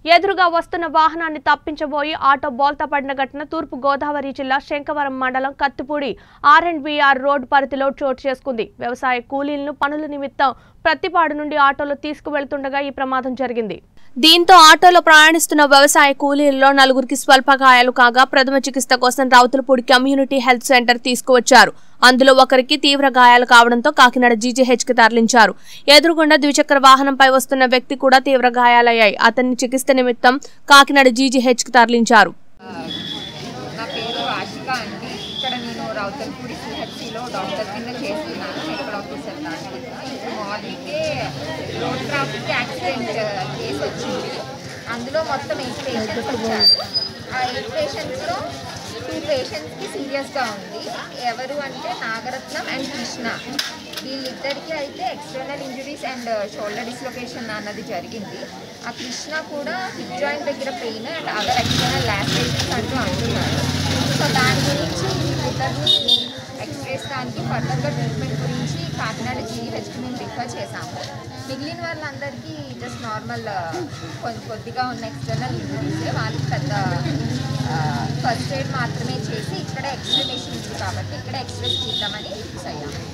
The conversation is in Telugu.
ఎదురుగా వస్తున్న వాహనాన్ని తప్పించబోయి ఆటో బోల్తా పడిన ఘటన తూర్పు గోదావరి జిల్లా శంకవరం మండలం Kathipudi R and BR road పరిధిలో చోటు చేసుకుంది వ్యవసాయ కూలీలను పనుల నిమిత్తం ప్రతిపాడు నుండి ఆటోలో తీసుకువెళ్తుండగా ఈ ప్రమాదం జరిగింది దీంతో ఆటోలో ప్రయాణిస్తున్న వ్యవసాయ కూలీలలో నలుగురికి స్వల్ప గాయాలు కాగా ప్రథమ చికిత్స కోసం రావుతులపూడి కమ్యూనిటీ హెల్త్ సెంటర్ తీసుకువచ్చారు అందులో ఒకరికి తీవ్ర గాయాలు కావడంతో కాకినాడ జీజీహెచ్ కి తరలించారు ఎదురుగుండా ద్విచక్ర వాహనంపై వస్తున్న వ్యక్తి కూడా తీవ్ర గాయాలయ్యాయి అతన్ని చికిత్స నిమిత్తం కాకినాడ జీజీహెచ్ కి తరలించారు నా పేరు ఆశిక అండి ఇక్కడ నేను రౌతల్పూడి సిహెచ్సిలో డాక్టర్ కింద చేస్తున్నాను మెడికల్ ఆఫీసర్ దాని కింద ఇప్పుడు మార్నింగే రోడ్ ట్రాఫిక్ యాక్సిడెంట్ కేసు వచ్చింది అందులో మొత్తం ఎయిట్ పేషెంట్స్ వచ్చారు ఆ ఎయిట్ పేషెంట్స్లో టూ పేషెంట్స్కి సీరియస్గా ఉంది ఎవరు అంటే నాగరత్నం అండ్ కృష్ణ వీళ్ళిద్దరికి అయితే external injuries and shoulder dislocation అన్నది జరిగింది ఆ కృష్ణ కూడా హిప్ జాయింట్ దగ్గర pain and other external lacerations అంటూ అంటున్నారు సో దాని గురించి ఇద్దరిని ఎక్స్ప్రెస్ దానికి ఫర్దర్గా ట్రీట్మెంట్ గురించి కాకినాడ జీహెచ్కి మేము రిఫర్ చేశాము మిగిలిన వాళ్ళందరికీ జస్ట్ నార్మల్ కొద్ది కొద్దిగా ఉన్న ఎక్స్టర్నల్ ఇంజురీస్ వాళ్ళకి పెద్ద ఫస్ట్ ఎయిడ్ మాత్రమే చేసి ఇక్కడ ఎక్స్ప్లెనేషన్ ఉంది కాబట్టి ఇక్కడ ఎక్స్ప్రెస్ తీద్దామని ఫిక్స్ అయ్యాము